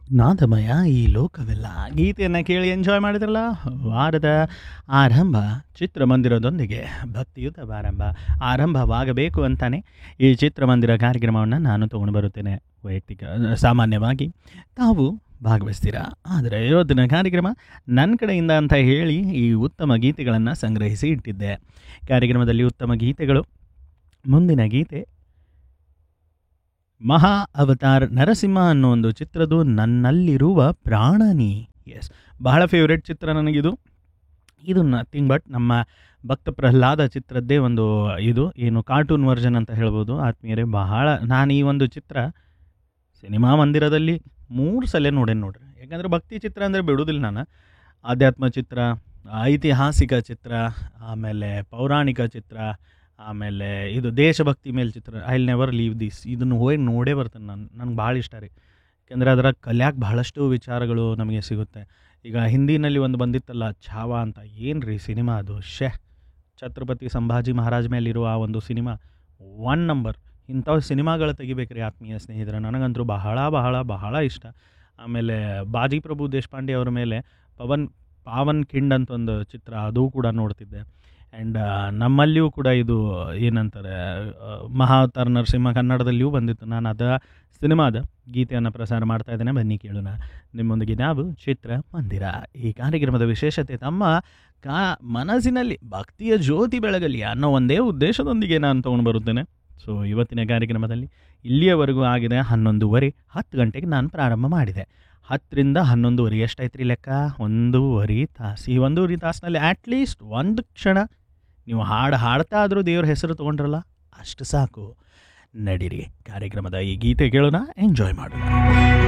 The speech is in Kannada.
ನಾದಮಯ ಈ ಲೋಕವೆಲ್ಲ ಗೀತೆಯನ್ನು ಕೇಳಿ ಎಂಜಾಯ್ ಮಾಡಿದ್ರಲ್ಲ ವಾರದ ಆರಂಭ ಚಿತ್ರಮಂದಿರದೊಂದಿಗೆ ಭಕ್ತಿಯುತ ಆರಂಭ ಆರಂಭವಾಗಬೇಕು ಅಂತಾನೆ ಈ ಚಿತ್ರಮಂದಿರ ಕಾರ್ಯಕ್ರಮವನ್ನು ನಾನು ತೊಗೊಂಡು ಬರುತ್ತೇನೆ ವೈಯಕ್ತಿಕ ಸಾಮಾನ್ಯವಾಗಿ ತಾವು ಭಾಗವಹಿಸ್ತೀರಾ ಆದರೆ ಇವತ್ತಿನ ಕಾರ್ಯಕ್ರಮ ನನ್ನ ಕಡೆಯಿಂದ ಅಂತ ಹೇಳಿ ಈ ಉತ್ತಮ ಗೀತೆಗಳನ್ನು ಸಂಗ್ರಹಿಸಿ ಇಟ್ಟಿದ್ದೆ ಕಾರ್ಯಕ್ರಮದಲ್ಲಿ ಉತ್ತಮ ಗೀತೆಗಳು ಮುಂದಿನ ಗೀತೆ ಮಹಾ ಅವತಾರ್ ನರಸಿಂಹ ಅನ್ನೋ ಒಂದು ಚಿತ್ರದ್ದು ನನ್ನಲ್ಲಿರುವ ಪ್ರಾಣನಿ ಎಸ್ ಬಹಳ ಫೇವ್ರೆಟ್ ಚಿತ್ರ ನನಗಿದು ಇದು ನಥಿಂಗ್ ಬಟ್ ನಮ್ಮ ಭಕ್ತ ಪ್ರಹ್ಲಾದ ಚಿತ್ರದ್ದೇ ಒಂದು ಇದು ಏನು ಕಾರ್ಟೂನ್ ವರ್ಷನ್ ಅಂತ ಹೇಳ್ಬೋದು ಆತ್ಮೀಯರೇ ಬಹಳ ನಾನು ಈ ಒಂದು ಚಿತ್ರ ಸಿನಿಮಾ ಮಂದಿರದಲ್ಲಿ ಮೂರು ಸಲ ನೋಡೇನು ನೋಡ್ರಿ ಯಾಕಂದರೆ ಭಕ್ತಿ ಚಿತ್ರ ಅಂದರೆ ಬಿಡೋದಿಲ್ಲ ನಾನು ಆಧ್ಯಾತ್ಮ ಚಿತ್ರ ಐತಿಹಾಸಿಕ ಚಿತ್ರ ಆಮೇಲೆ ಪೌರಾಣಿಕ ಚಿತ್ರ ಆಮೇಲೆ ಇದು ದೇಶಭಕ್ತಿ ಮೇಲೆ ಚಿತ್ರ I will never leave this ಇದನ್ನು ಹೋಗಿ ನೋಡೇ ಬರ್ತಾನೆ ನಾನು ನನಗೆ ಭಾಳ ಇಷ್ಟ ರೀ ಯಾಕೆಂದರೆ ಅದರ ಕಲ್ಯಾಕೆ ಬಹಳಷ್ಟು ವಿಚಾರಗಳು ನಮಗೆ ಸಿಗುತ್ತೆ ಈಗ ಹಿಂದಿನಲ್ಲಿ ಒಂದು ಬಂದಿತ್ತಲ್ಲ ಛಾವ ಅಂತ ಏನು ರೀ ಸಿನಿಮಾ ಅದು ಶೇ ಛತ್ರಪತಿ ಸಂಭಾಜಿ ಮಹಾರಾಜ್ ಮೇಲಿರುವ ಆ ಒಂದು ಸಿನಿಮಾ ಒನ್ ನಂಬರ್ ಇಂಥವು ಸಿನಿಮಾಗಳು ತೆಗಿಬೇಕ್ರಿ ಆತ್ಮೀಯ ಸ್ನೇಹಿತರ ನನಗಂತೂ ಬಹಳ ಬಹಳ ಬಹಳ ಇಷ್ಟ ಆಮೇಲೆ ಬಾಜಿ ಪ್ರಭು ದೇಶಪಾಂಡೆ ಅವರ ಮೇಲೆ ಪವನ್ ಪಾವನ್ ಖಿಂಡ್ ಅಂತ ಒಂದು ಚಿತ್ರ ಅದು ಕೂಡ ನೋಡ್ತಿದ್ದೆ ಆ್ಯಂಡ್ ನಮ್ಮಲ್ಲಿಯೂ ಕೂಡ ಇದು ಏನಂತಾರೆ ಆ, ಮಹಾವತಾರ ನರಸಿಂಹ ಕನ್ನಡದಲ್ಲಿಯೂ ಬಂದಿತ್ತು ನಾನು ಅದ ಸಿನಿಮಾದ ಗೀತೆಯನ್ನು ಪ್ರಸಾರ ಮಾಡ್ತಾ ಇದ್ದೇನೆ ಬನ್ನಿ ಕೇಳೋಣ ನಿಮ್ಮೊಂದಿಗೆ ನಾವು ಚಿತ್ರ ಮಂದಿರ ಈ ಕಾರ್ಯಕ್ರಮದ ವಿಶೇಷತೆ ತಮ್ಮ ಕಾ ಮನಸ್ಸಿನಲ್ಲಿ ಭಕ್ತಿಯ ಜ್ಯೋತಿ ಬೆಳಗಲಿ ಅನ್ನೋ ಒಂದೇ ಉದ್ದೇಶದೊಂದಿಗೆ ನಾನು ತೊಗೊಂಡು ಬರುತ್ತೇನೆ ಸೊ ಇವತ್ತಿನ ಕಾರ್ಯಕ್ರಮದಲ್ಲಿ ಇಲ್ಲಿಯವರೆಗೂ ಆಗಿದೆ ಹನ್ನೊಂದುವರೆ ಹತ್ತು ಗಂಟೆಗೆ ನಾನು ಪ್ರಾರಂಭ ಮಾಡಿದೆ ಹತ್ತರಿಂದ ಹನ್ನೊಂದುವರೆ ಎಷ್ಟಾಯ್ತು ರೀ ಲೆಕ್ಕ ಒಂದೂವರೆ ತಾಸು ಈ ಒಂದೂವರೆ ತಾಸಿನಲ್ಲಿ ಅಟ್ಲೀಸ್ಟ್ ಒಂದು ಕ್ಷಣ ನೀವು ಹಾಡು ಹಾಡ್ತಾ ಆದರೂ ದೇವ್ರ ಹೆಸರು ತೊಗೊಂಡ್ರಲ್ಲ ಅಷ್ಟು ಸಾಕು ನಡೀರಿ ಕಾರ್ಯಕ್ರಮದ ಈ ಗೀತೆ ಕೇಳೋಣ ಎಂಜಾಯ್ ಮಾಡೋಣ